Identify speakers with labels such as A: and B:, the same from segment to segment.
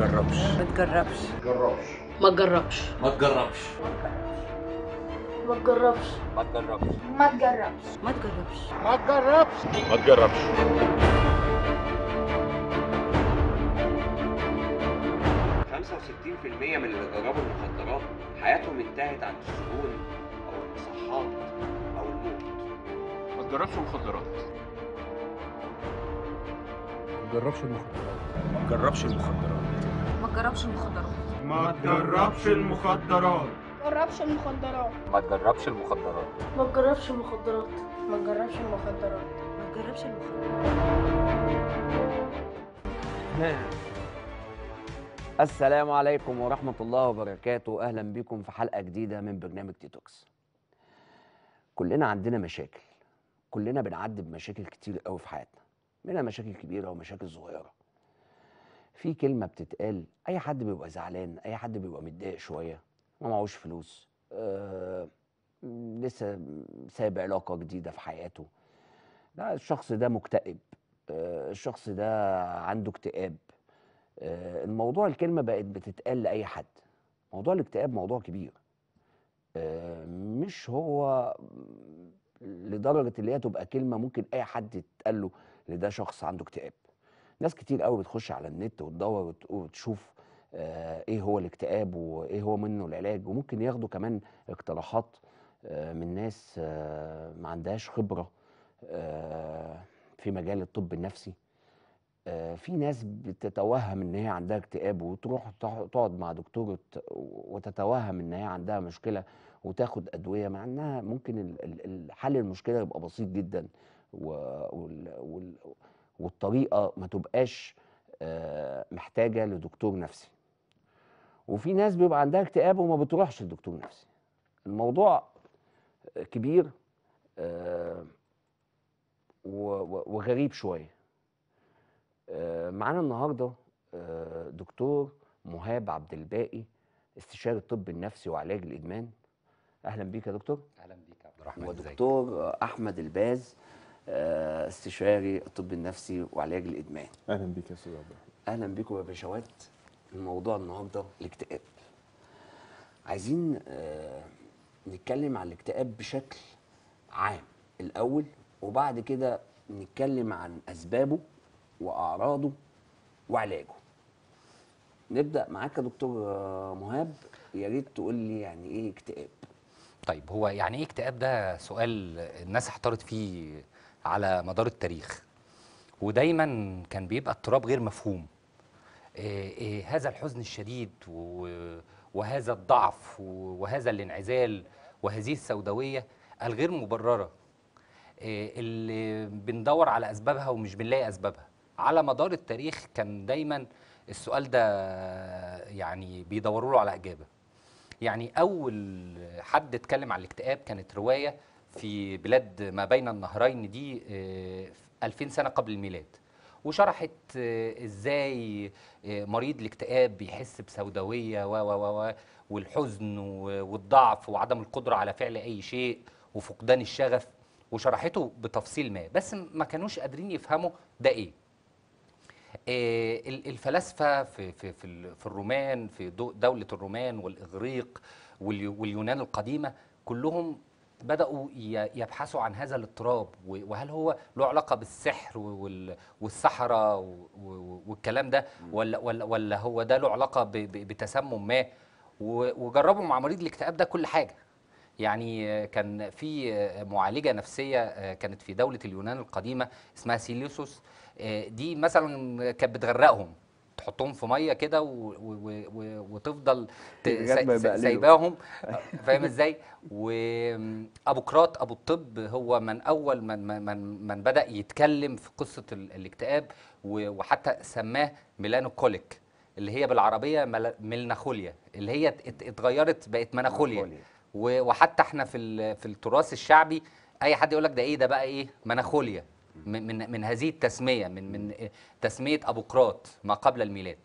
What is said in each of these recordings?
A: تجربش
B: ما تجربش
C: جربش
D: ما تجربش
A: ما تجربش
E: ما تجربش
A: ما تجربش
E: ما تجربش
B: ما تجربش
C: ما تجربش
F: ما تجربش
G: 65% من اللي جربوا المخدرات حياتهم انتهت عند السجون او المصحات او الموت
F: ما تجربش مخدرات
C: ما تجربش المخدرات
A: ما تجربش المخدرات
B: ما تجربش المخدرات
C: ما تجربش المخدرات
E: جربش المخدرات
A: ما تجربش المخدرات
E: ما تجربش المخدرات ما تجربش المخدرات
B: ما تجربش المخدرات
H: السلام عليكم ورحمة الله وبركاته أهلا بكم في حلقة جديدة من برنامج تيتوكس كلنا عندنا مشاكل كلنا بنعدي بمشاكل كتير قوي في حياتنا منها مشاكل كبيرة ومشاكل صغيرة في كلمة بتتقال أي حد بيبقى زعلان أي حد بيبقى متضايق شوية ما معهوش فلوس آه لسه سايب علاقة جديدة في حياته لا الشخص ده مكتئب آه الشخص ده عنده اكتئاب آه، الموضوع الكلمة بقت بتتقال لأي حد موضوع الاكتئاب موضوع كبير آه، مش هو لدرجة اللي هي تبقى كلمة ممكن أي حد يتقال له إن ده شخص عنده اكتئاب ناس كتير قوي بتخش على النت وتدور وت- وتشوف آه، ايه هو الاكتئاب وايه هو منه العلاج وممكن ياخدوا كمان اقتراحات آه، من ناس آه، ما عندهاش خبرة آه، في مجال الطب النفسي آه، في ناس بتتوهم ان هي عندها اكتئاب وتروح تع- تقعد مع دكتور وت- وتتوهم ان هي عندها مشكله وتاخد ادويه مع انها ممكن ال- ال- ال- حل المشكله يبقى بسيط جدا و- وال- وال- والطريقه ما تبقاش آه، محتاجه لدكتور نفسي وفي ناس بيبقى عندها اكتئاب وما بتروحش لدكتور نفسي الموضوع كبير آه، و- و- وغريب شويه آه، معانا النهارده آه، دكتور مهاب عبد الباقي استشاري الطب النفسي وعلاج الادمان اهلا بيك يا دكتور
A: اهلا بيك يا عبد الرحمن ازيك
H: ودكتور آه، احمد الباز آه، استشاري الطب النفسي وعلاج الادمان
F: اهلا بيك يا استاذ عبد الرحمن
H: اهلا بيكم يا باشوات الموضوع النهارده الاكتئاب عايزين آه، نتكلم عن الاكتئاب بشكل عام الاول وبعد كده نتكلم عن اسبابه واعراضه وعلاجه نبدا معاك يا دكتور آه، مهاب يا ريت تقول لي يعني ايه اكتئاب
A: طيب هو يعني ايه اكتئاب ده سؤال الناس احتارت فيه على مدار التاريخ ودايما كان بيبقى اضطراب غير مفهوم إيه إيه هذا الحزن الشديد و- وهذا الضعف و- وهذا الانعزال وهذه السوداوية الغير مبررة إيه اللي بندور على أسبابها ومش بنلاقي أسبابها على مدار التاريخ كان دايما السؤال ده يعني بيدوروا له على إجابة يعني أول حد اتكلم عن الاكتئاب كانت رواية في بلاد ما بين النهرين دي آه، 2000 سنة قبل الميلاد وشرحت آه، ازاي آه، مريض الاكتئاب بيحس بسوداوية و و و و والحزن و- والضعف وعدم القدرة على فعل أي شيء وفقدان الشغف وشرحته بتفصيل ما بس ما كانوش قادرين يفهموا ده ايه آه، ال- الفلاسفه في في في ال- في الرومان في دو- دوله الرومان والاغريق واليو- واليونان القديمه كلهم بداوا ي- يبحثوا عن هذا الاضطراب و- وهل هو له علاقه بالسحر وال- والسحره و- و- والكلام ده ولا ولا ولا هو ده له علاقه ب- ب- بتسمم ما و- وجربوا مع مريض الاكتئاب ده كل حاجه يعني آه، كان في آه، معالجه نفسيه آه، كانت في دوله اليونان القديمه اسمها سيليوسوس آه، دي مثلا كانت بتغرقهم تحطهم في ميه كده و- و- و- وتفضل ت-
H: لغاية
A: سا-
H: ما
A: سا-
H: يبقللوا.
A: سايباهم فاهم ازاي وابو قراط ابو الطب هو من اول من من من, من بدا يتكلم في قصه ال- الاكتئاب و- وحتى سماه ميلانوكوليك اللي هي بالعربيه مل- ميلانخوليا اللي هي ات- ات- اتغيرت بقت مناخوليا
H: مناخوليا.
A: و- وحتى احنا في ال- في التراث الشعبي اي حد يقول لك ده ايه ده بقى ايه مناخوليا من من من هذه التسميه من من تسميه ابو قراط ما قبل الميلاد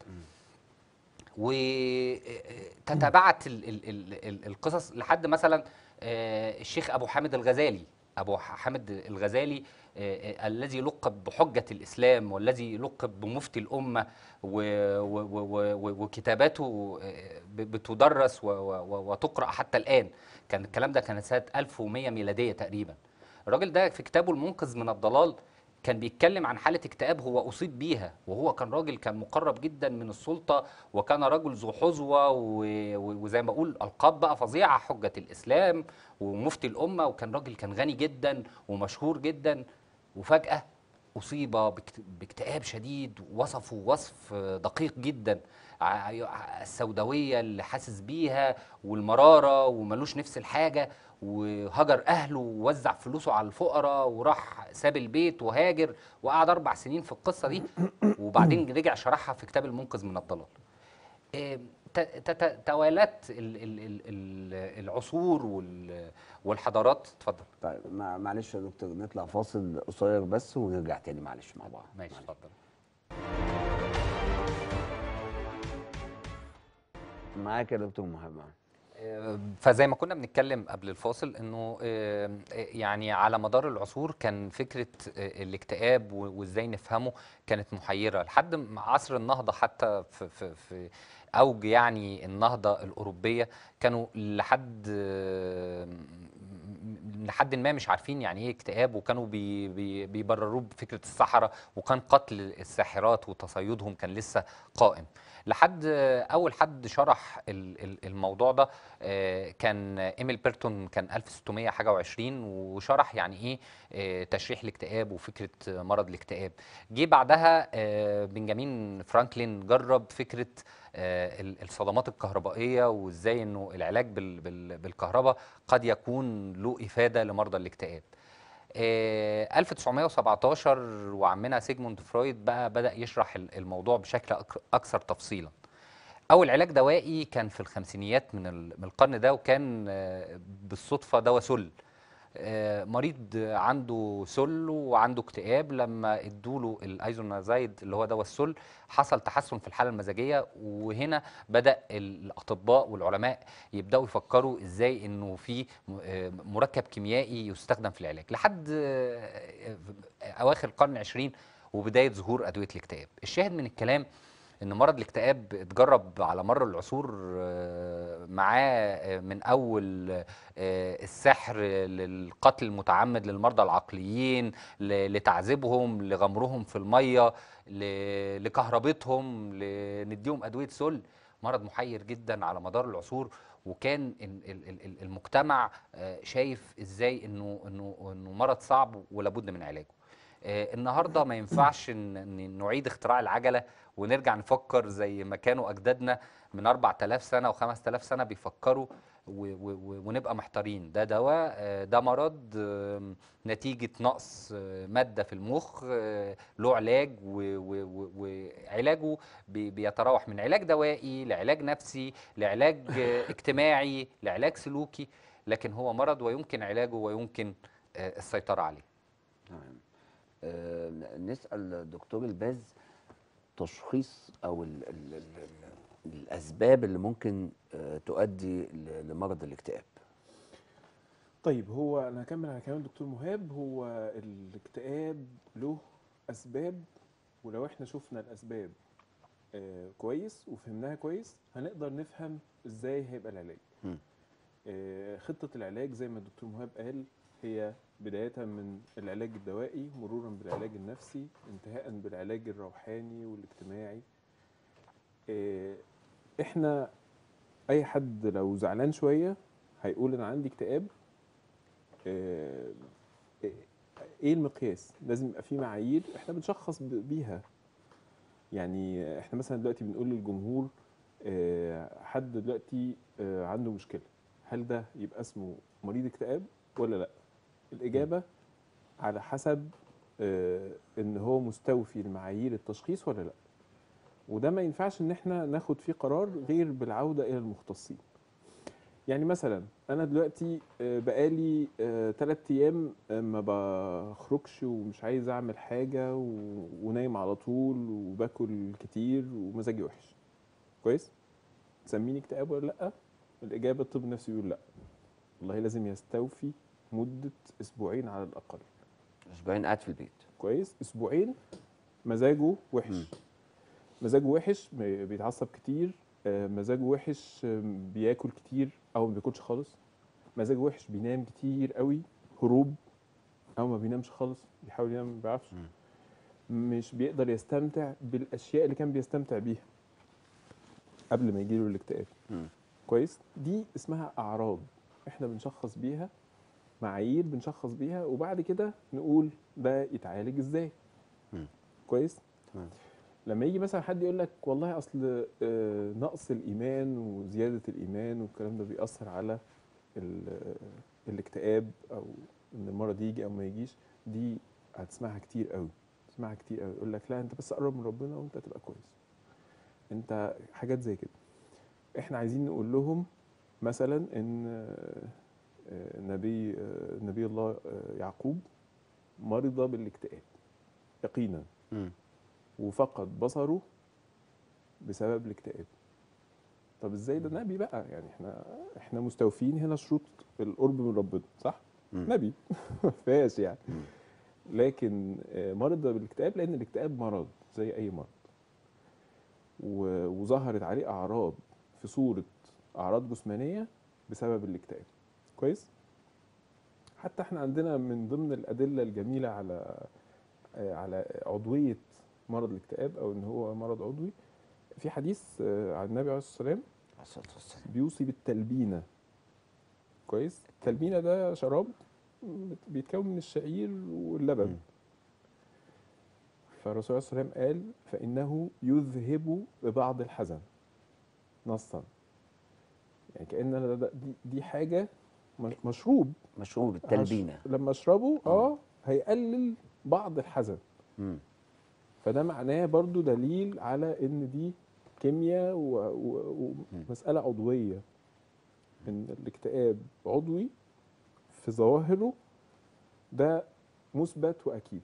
A: وتتبعت ال- ال- ال- ال- القصص لحد مثلا آه، الشيخ ابو حامد الغزالي ابو حامد الغزالي آه، آه، الذي لقب بحجه الاسلام والذي لقب بمفتي الامه و- و- و- و- وكتاباته آه، ب- بتدرس و- و- و- وتقرا حتى الان كان الكلام ده كان سنه 1100 ميلاديه تقريبا الراجل ده في كتابه المنقذ من الضلال كان بيتكلم عن حالة اكتئاب هو أصيب بيها وهو كان راجل كان مقرب جدا من السلطة وكان رجل ذو حظوة و- و- وزي ما أقول ألقاب بقى فظيعة حجة الإسلام ومفتي الأمة وكان راجل كان غني جدا ومشهور جدا وفجأة أصيب باكت- باكتئاب شديد وصفه وصف دقيق جدا ع- السوداوية اللي حاسس بيها والمرارة وملوش نفس الحاجة وهجر أهله ووزع فلوسه على الفقراء وراح ساب البيت وهاجر وقعد أربع سنين في القصة دي وبعدين رجع شرحها في كتاب المنقذ من الضلال إيه، ت- ت- ت- توالت ال- ال- ال- ال- العصور وال- والحضارات اتفضل
H: طيب مع- معلش يا دكتور نطلع فاصل قصير بس ونرجع تاني معلش مع بعض
A: ماشي اتفضل
H: معاك يا دكتور محمد
A: فزي ما كنا بنتكلم قبل الفاصل انه آه، يعني على مدار العصور كان فكره آه، الاكتئاب و- وازاي نفهمه كانت محيره لحد ما عصر النهضه حتى في في في اوج يعني النهضه الاوروبيه كانوا لحد آه، م- لحد ما مش عارفين يعني ايه اكتئاب وكانوا بي بي بيبرروه بفكره السحره وكان قتل الساحرات وتصيدهم كان لسه قائم لحد آه، اول حد شرح ال- ال- الموضوع ده آه، كان ايميل بيرتون كان 1600 حاجه و20 وشرح يعني ايه آه، تشريح الاكتئاب وفكره آه، مرض الاكتئاب جه بعدها آه، بنجامين فرانكلين جرب فكره آه، ال- الصدمات الكهربائيه وازاي انه العلاج بال- بال- بالكهرباء قد يكون له افاده لمرضى الاكتئاب آه، 1917 وعمنا سيجموند فرويد بقى بدأ يشرح ال- الموضوع بشكل أك- أكثر تفصيلا أول علاج دوائي كان في الخمسينيات من ال- من القرن ده وكان آه، بالصدفة دواء سل آه، مريض عنده سل وعنده اكتئاب لما ادوله الايزونازايد اللي هو دواء السل حصل تحسن في الحاله المزاجيه وهنا بدا الاطباء والعلماء يبداوا يفكروا ازاي انه في م- آه، مركب كيميائي يستخدم في العلاج لحد آه، اواخر القرن العشرين وبدايه ظهور ادويه الاكتئاب الشاهد من الكلام ان مرض الاكتئاب اتجرب على مر العصور آه، معاه آه، من اول آه، السحر للقتل المتعمد للمرضى العقليين ل- لتعذيبهم لغمرهم في الميه ل- لكهربتهم لنديهم ادويه سل مرض محير جدا على مدار العصور وكان ال- ال- ال- ال- المجتمع آه، شايف ازاي انه انه انه مرض صعب ولابد من علاجه آه، النهارده ما ينفعش ان إن نعيد اختراع العجله ونرجع نفكر زي ما كانوا اجدادنا من 4000 سنه و5000 سنه بيفكروا و- و- و- ونبقى محتارين ده دواء آه، ده مرض آم، نتيجه نقص آه، ماده في المخ آه، له علاج و- و- و- وعلاجه بي- بيتراوح من علاج دوائي لعلاج نفسي لعلاج آه، اجتماعي لعلاج سلوكي لكن هو مرض ويمكن علاجه ويمكن آه، السيطره عليه
H: تمام آه، نسال دكتور الباز تشخيص او ال ال ال ال الاسباب اللي ممكن آه، تؤدي ل- لمرض الاكتئاب
F: طيب هو انا هكمل على كلام الدكتور مهاب هو الاكتئاب له اسباب ولو احنا شفنا الاسباب آه كويس وفهمناها كويس هنقدر نفهم ازاي هيبقى العلاج
H: مم.
F: آه خطة العلاج زي ما الدكتور مهاب قال هي بداية من العلاج الدوائي مرورا بالعلاج النفسي انتهاء بالعلاج الروحاني والاجتماعي آه احنا اي حد لو زعلان شوية هيقول انا عندي اكتئاب آه، ايه المقياس لازم يبقى في معايير احنا بنشخص ب- بيها يعني احنا مثلا دلوقتي بنقول للجمهور آه، حد دلوقتي آه، عنده مشكله هل ده يبقى اسمه مريض اكتئاب ولا لا الاجابه على حسب آه، ان هو مستوفي لمعايير التشخيص ولا لا وده ما ينفعش ان احنا ناخد فيه قرار غير بالعوده الى المختصين يعني مثلا انا دلوقتي آه، بقالي ثلاث ايام آه، ما بخرجش ومش عايز اعمل حاجه و- ونايم على طول وباكل كتير ومزاجي وحش كويس تسميني اكتئاب ولا لا الاجابه الطب النفسي بيقول لا والله لازم يستوفي مده اسبوعين على الاقل
H: اسبوعين قاعد في البيت
F: كويس اسبوعين مزاجه
H: مم.
F: وحش مزاجه وحش م- بيتعصب كتير آه، مزاجه وحش آم، بياكل كتير او ما بياكلش خالص مزاجه وحش بينام كتير قوي هروب او ما بينامش خالص بيحاول ينام ما بيعرفش مش بيقدر يستمتع بالاشياء اللي كان بيستمتع بيها قبل ما يجيله الاكتئاب
H: مم.
F: كويس دي اسمها اعراض احنا بنشخص بيها معايير بنشخص بيها وبعد كده نقول ده يتعالج ازاي
H: مم.
F: كويس
H: تمام.
F: لما يجي مثلا حد يقول لك والله اصل آه، نقص الايمان وزياده الايمان والكلام ده بيأثر على ال- آه، الاكتئاب او ان المرض يجي او ما يجيش دي هتسمعها كتير قوي تسمعها كتير قوي يقول لك لا انت بس قرب من ربنا وانت هتبقى كويس انت حاجات زي كده احنا عايزين نقول لهم مثلا ان آه، آه، نبي آه، نبي الله آه، يعقوب مرض بالاكتئاب يقينا
H: مم.
F: وفقد بصره بسبب الاكتئاب طب ازاي ده نبي بقى يعني احنا احنا مستوفين هنا شروط القرب من ربنا صح
H: مم.
F: نبي ما فيهاش يعني
H: مم.
F: لكن آه، مرض بالاكتئاب لان الاكتئاب مرض زي اي مرض و- وظهرت عليه اعراض في صوره اعراض جسمانيه بسبب الاكتئاب كويس حتى احنا عندنا من ضمن الادله الجميله على آه، على عضويه مرض الاكتئاب او ان هو مرض عضوي في حديث آه، عن النبي عليه الصلاه والسلام
H: عليه الصلاة والسلام.
F: بيوصي بالتلبينه كويس التلبينه ده شراب بيتكون من الشعير واللبن
H: مم.
F: فالرسول صلى الله عليه وسلم قال فإنه يذهب ببعض الحزن نصا يعني كأن أنا ده دي, دي حاجة م- مشروب
H: مشروب التلبينه
F: هش- لما اشربه اه هيقلل بعض الحزن
H: مم.
F: فده معناه برضو دليل على ان دي كيمياء و- و- ومسألة عضوية ان الاكتئاب عضوي في ظواهره ده مثبت واكيد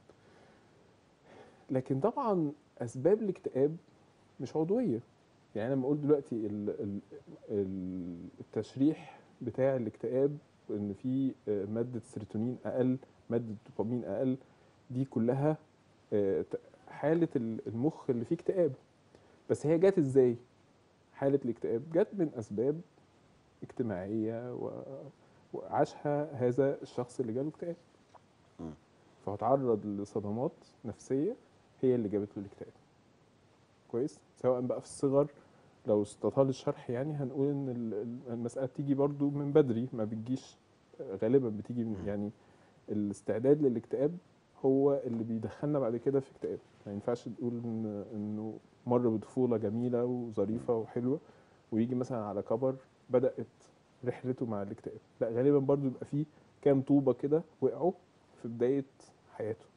F: لكن طبعا اسباب الاكتئاب مش عضويه يعني انا لما اقول دلوقتي ال ال ال التشريح بتاع الاكتئاب ان في آه، ماده سيروتونين اقل ماده دوبامين اقل دي كلها آه، ت- حاله ال- المخ اللي فيه اكتئاب بس هي جت ازاي حاله الاكتئاب جت من اسباب اجتماعيه و... وعاشها هذا الشخص اللي جاله اكتئاب
H: مم.
F: فهو اتعرض لصدمات نفسيه هي اللي جابت له الاكتئاب كويس سواء بقى في الصغر لو استطال الشرح يعني هنقول ان ال- ال- المساله بتيجي برضو من بدري ما بتجيش غالبا بتيجي من يعني الاستعداد للاكتئاب هو اللي بيدخلنا بعد كده في اكتئاب ما ينفعش تقول ان انه مر بطفوله جميله وظريفه وحلوه ويجي مثلا على كبر بدات رحلته مع الاكتئاب لا غالبا برضو بيبقى فيه كام طوبه كده وقعوا في بدايه حياته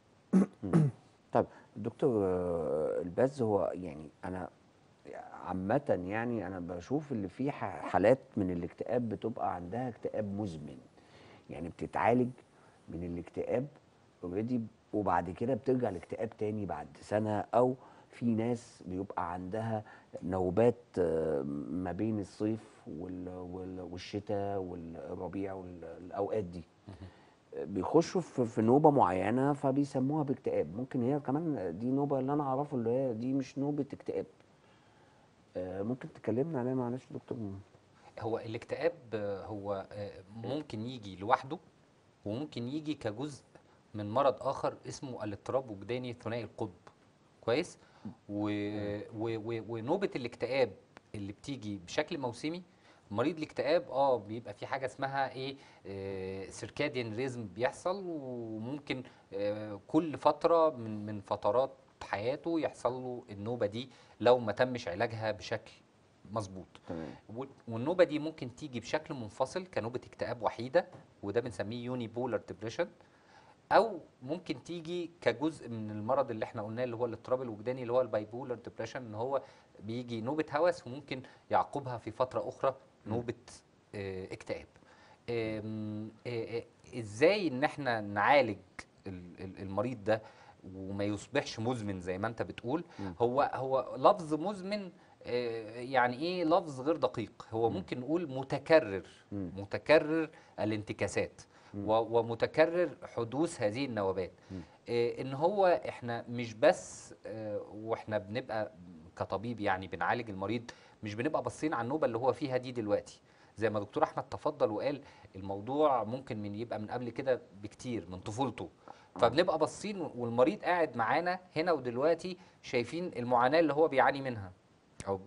H: طب دكتور آه، الباز هو يعني انا عامة يعني انا بشوف اللي في ح- حالات من الاكتئاب بتبقى عندها اكتئاب مزمن يعني بتتعالج من الاكتئاب اوريدي وبعد كده بترجع الاكتئاب تاني بعد سنة او في ناس بيبقى عندها نوبات آه، ما بين الصيف وال- وال- والشتاء والربيع والاوقات دي بيخشوا في في نوبه معينه فبيسموها باكتئاب ممكن هي كمان دي نوبه اللي انا اعرفه اللي هي دي مش نوبه اكتئاب آه، ممكن تكلمنا عليها معلش يا دكتور
A: هو الاكتئاب آه، هو آه، ممكن يجي لوحده وممكن يجي كجزء من مرض اخر اسمه الاضطراب وجداني ثنائي القطب كويس و... و... و... ونوبه الاكتئاب اللي بتيجي بشكل موسمي مريض الاكتئاب اه بيبقى في حاجه اسمها ايه سيركاديان ريزم بيحصل وممكن آه كل فتره من من فترات حياته يحصل له النوبه دي لو ما تمش علاجها بشكل مظبوط
H: تمام
A: و- والنوبه دي ممكن تيجي بشكل منفصل كنوبه اكتئاب وحيده وده بنسميه يوني بولر ديبريشن او ممكن تيجي كجزء من المرض اللي احنا قلناه اللي هو الاضطراب الوجداني اللي هو البايبولر ديبريشن ان هو بيجي نوبه هوس وممكن يعقبها في فتره اخرى نوبه آه، اكتئاب آم، آه، آه، ازاي ان احنا نعالج ال- ال- المريض ده وما يصبحش مزمن زي ما انت بتقول
H: مم.
A: هو هو لفظ مزمن آه، يعني ايه لفظ غير دقيق هو ممكن نقول متكرر
H: مم.
A: متكرر الانتكاسات و- ومتكرر حدوث هذه النوبات آه، ان هو احنا مش بس آه، واحنا بنبقى كطبيب يعني بنعالج المريض مش بنبقى باصين على النوبه اللي هو فيها دي دلوقتي زي ما دكتور احمد تفضل وقال الموضوع ممكن من يبقى من قبل كده بكتير من طفولته فبنبقى باصين والمريض قاعد معانا هنا ودلوقتي شايفين المعاناه اللي هو بيعاني منها او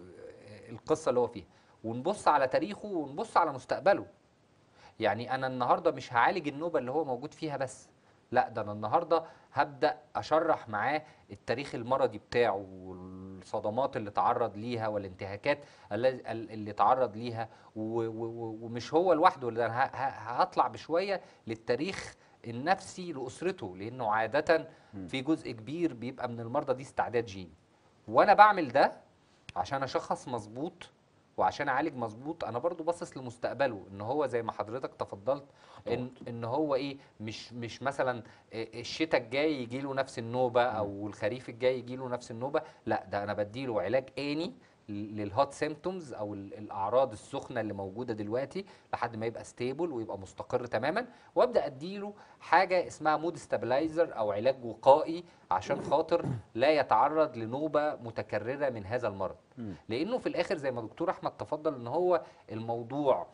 A: القصه اللي هو فيها ونبص على تاريخه ونبص على مستقبله يعني انا النهارده مش هعالج النوبه اللي هو موجود فيها بس لا ده انا النهارده هبدا اشرح معاه التاريخ المرضي بتاعه والصدمات اللي تعرض ليها والانتهاكات الل- اللي تعرض ليها و- و- و- ومش هو لوحده ده انا ه- ه- هطلع بشويه للتاريخ النفسي لاسرته لانه عاده في جزء كبير بيبقى من المرضى دي استعداد جيني وانا بعمل ده عشان اشخص مظبوط وعشان اعالج مظبوط انا برضو باصص لمستقبله ان هو زي ما حضرتك تفضلت ان ان هو ايه مش مش مثلا إيه الشتاء الجاي يجي له نفس النوبه او الخريف الجاي يجي له نفس النوبه لا ده انا بديله علاج اني للهوت سيمتومز او ال- الاعراض السخنه اللي موجوده دلوقتي لحد ما يبقى ستيبل ويبقى مستقر تماما وابدا اديله حاجه اسمها مود ستابلايزر او علاج وقائي عشان خاطر لا يتعرض لنوبه متكرره من هذا المرض لانه في الاخر زي ما دكتور احمد تفضل ان هو الموضوع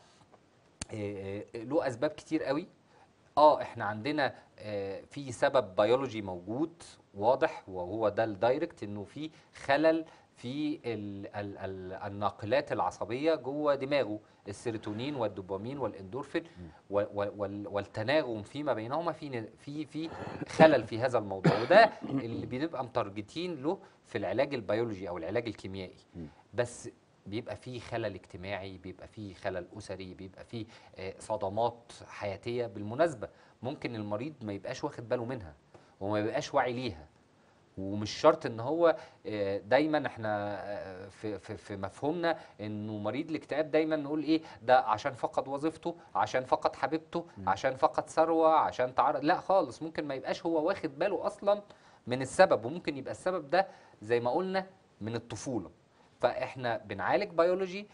A: آه، آه، له اسباب كتير قوي اه احنا عندنا آه، في سبب بيولوجي موجود واضح وهو ده الدايركت انه في خلل في ال ال ال الناقلات العصبيه جوه دماغه السيروتونين والدوبامين والاندورفين و- و- وال- والتناغم فيما بينهما في ن- في في خلل في هذا الموضوع وده اللي بنبقى متارجتين له في العلاج البيولوجي او العلاج الكيميائي بس بيبقى فيه خلل اجتماعي بيبقى فيه خلل اسري بيبقى فيه آه، صدمات حياتيه بالمناسبه ممكن المريض ما يبقاش واخد باله منها وما يبقاش واعي ليها ومش شرط ان هو آه، دايما احنا آه، في في في مفهومنا انه مريض الاكتئاب دايما نقول ايه ده عشان فقد وظيفته عشان فقد حبيبته عشان فقد ثروه عشان تعرض لا خالص ممكن ما يبقاش هو واخد باله اصلا من السبب وممكن يبقى السبب ده زي ما قلنا من الطفوله فاحنا بنعالج بيولوجي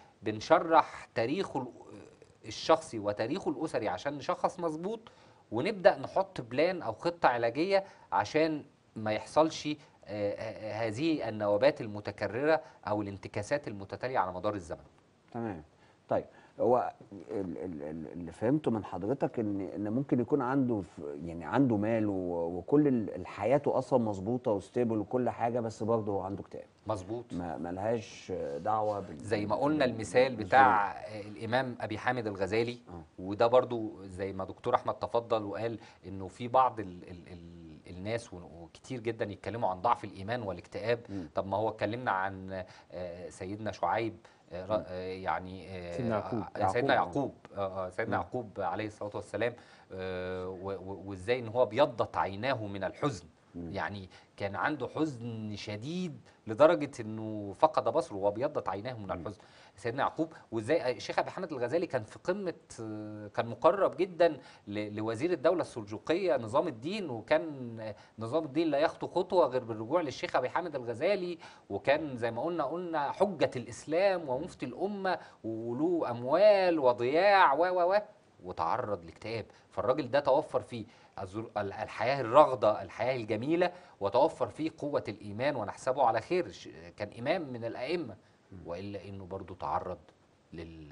A: بنشرح تاريخه ال- الشخصي وتاريخه الاسري عشان نشخص مظبوط ونبدا نحط بلان او خطه علاجيه عشان ما يحصلش آه، آه، هذه النوبات المتكرره او الانتكاسات المتتاليه على مدار الزمن
H: تمام طيب هو ال- ال- ال- اللي فهمته من حضرتك ان ان ممكن يكون عنده ف- يعني عنده مال و- وكل ال- ال- حياته اصلا مظبوطه وستيبل وكل حاجه بس برضه هو عنده اكتئاب
A: مظبوط
H: ما ملهاش دعوه بال
A: زي ما قلنا المثال بتاع الامام ابي حامد الغزالي وده برضو زي ما دكتور احمد تفضل وقال انه في بعض ال ال ال الناس و- وكتير جدا يتكلموا عن ضعف الايمان والاكتئاب طب ما هو اتكلمنا عن آه، سيدنا شعيب آه، را- آه، يعني آه،
F: سيدنا يعقوب.
A: آه، سيدنا
H: يعقوب.
A: يعقوب آه، آه، سيدنا يعقوب عليه الصلاه والسلام آه، و- و- وازاي ان هو بيضت عيناه من الحزن يعني كان عنده حزن شديد لدرجه انه فقد بصره وبيضت عيناه من الحزن سيدنا يعقوب وازاي الشيخ ابي حامد الغزالي كان في قمه آه، كان مقرب جدا ل- لوزير الدوله السلجوقيه نظام الدين وكان آه، نظام الدين لا يخطو خطوه غير بالرجوع للشيخ ابي حامد الغزالي وكان زي ما قلنا قلنا حجه الاسلام ومفتي الامه وله اموال وضياع و و و وتعرض لاكتئاب فالراجل ده توفر فيه الزر- ال- الحياه الرغده الحياه الجميله وتوفر فيه قوه الايمان ونحسبه على خير ش- كان امام من الائمه والا انه برضه تعرض لل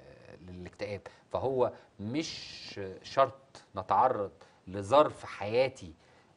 A: للاكتئاب فهو مش شرط نتعرض لظرف حياتي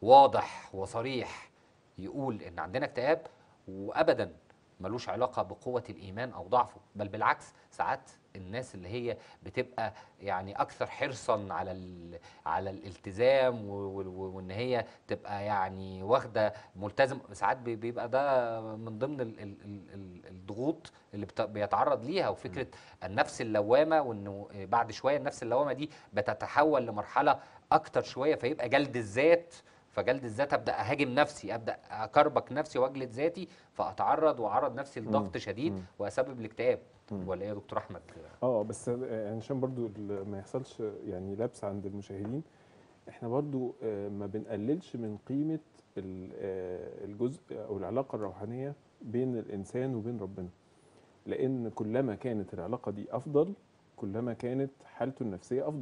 A: واضح وصريح يقول ان عندنا اكتئاب وابدا ملوش علاقه بقوه الايمان او ضعفه بل بالعكس ساعات الناس اللي هي بتبقى يعني اكثر حرصا على ال- على الالتزام و- و- وان هي تبقى يعني واخده ملتزم ساعات بي- بيبقى ده من ضمن ال- ال- ال- ال- الضغوط اللي بت- بيتعرض ليها وفكره النفس اللوامه وانه بعد شويه النفس اللوامه دي بتتحول لمرحله اكتر شويه فيبقى جلد الذات فجلد الذات ابدا اهاجم نفسي ابدا اكربك نفسي واجلد ذاتي فاتعرض واعرض نفسي لضغط شديد واسبب الاكتئاب ولا ايه يا دكتور احمد
F: اه بس يعني عشان برضو ال- ما يحصلش يعني لبس عند المشاهدين احنا برضو آه، ما بنقللش من قيمة ال- آه، الجزء او العلاقة الروحانية بين الانسان وبين ربنا لان كلما كانت العلاقة دي افضل كلما كانت حالته النفسية افضل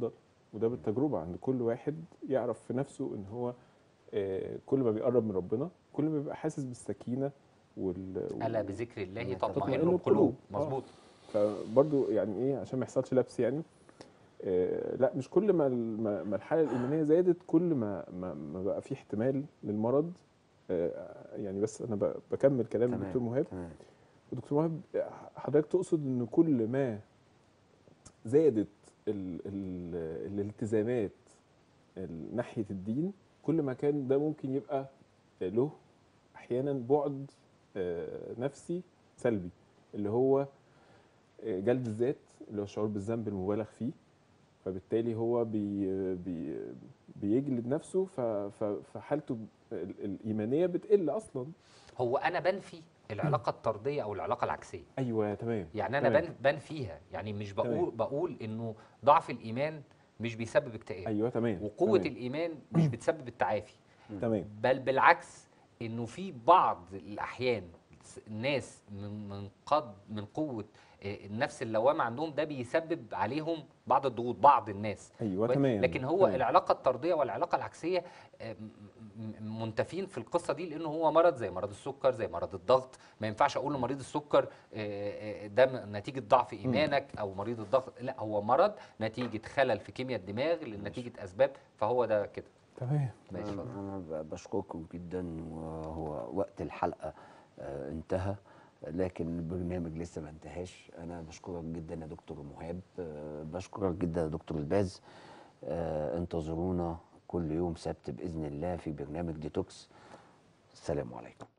F: وده بالتجربه عند كل واحد يعرف في نفسه ان هو آه، كل ما بيقرب من ربنا كل ما بيبقى حاسس بالسكينه وال
A: الا بذكر الله
H: الله
A: تطمئن
F: تطمئن
A: القلوب
F: القلوب. آه.
A: مظبوط
F: فبرضو يعني ايه عشان ما يحصلش لبس يعني آه لا مش كل ما ال- ما ما الحاله الايمانيه زادت كل ما ما, ما بقى في احتمال للمرض آه يعني بس انا ب- بكمل كلام
H: تمام،
F: الدكتور مهاب
H: تمام
F: ودكتور مهاب حضرتك تقصد ان كل ما زادت ال ال الالتزامات ال- ناحيه الدين كل ما كان ده ممكن يبقى له احيانا بعد آه، نفسي سلبي اللي هو آه، جلد الذات اللي هو الشعور بالذنب المبالغ فيه فبالتالي هو بي بي بيجلد نفسه ف- ف- فحالته ال- الايمانيه بتقل اصلا
A: هو انا بنفي العلاقه الطرديه او العلاقه العكسيه
F: ايوه تمام
A: يعني انا
F: تمام.
A: بن بنفيها يعني مش بقول
F: تمام.
A: بقول انه ضعف الايمان مش بيسبب اكتئاب
F: ايوه تمام
A: وقوه
F: تمام.
A: الايمان مش بتسبب التعافي
F: تمام
A: بل بالعكس انه في بعض الاحيان الناس من من قد من قوه آه، النفس اللوامه عندهم ده بيسبب عليهم بعض الضغوط بعض الناس
F: ايوه
A: كويس؟
F: تمام
A: لكن هو
F: تمام.
A: العلاقه الطرديه والعلاقه العكسيه آه، م- م- منتفين في القصه دي لانه هو مرض زي مرض السكر زي مرض الضغط ما ينفعش اقول لمريض السكر آه، آه، ده م- نتيجه ضعف ايمانك او مريض الضغط لا هو مرض نتيجه خلل في كيمياء الدماغ لنتيجه اسباب فهو ده كده
F: تمام
A: ماشي اتفضل.
H: انا ب- بشكركم جدا وهو وقت الحلقه آه، انتهى لكن البرنامج لسه ما انتهاش انا بشكرك جدا يا دكتور مهاب آه، بشكرك جدا يا دكتور الباز آه، انتظرونا كل يوم سبت باذن الله في برنامج ديتوكس السلام عليكم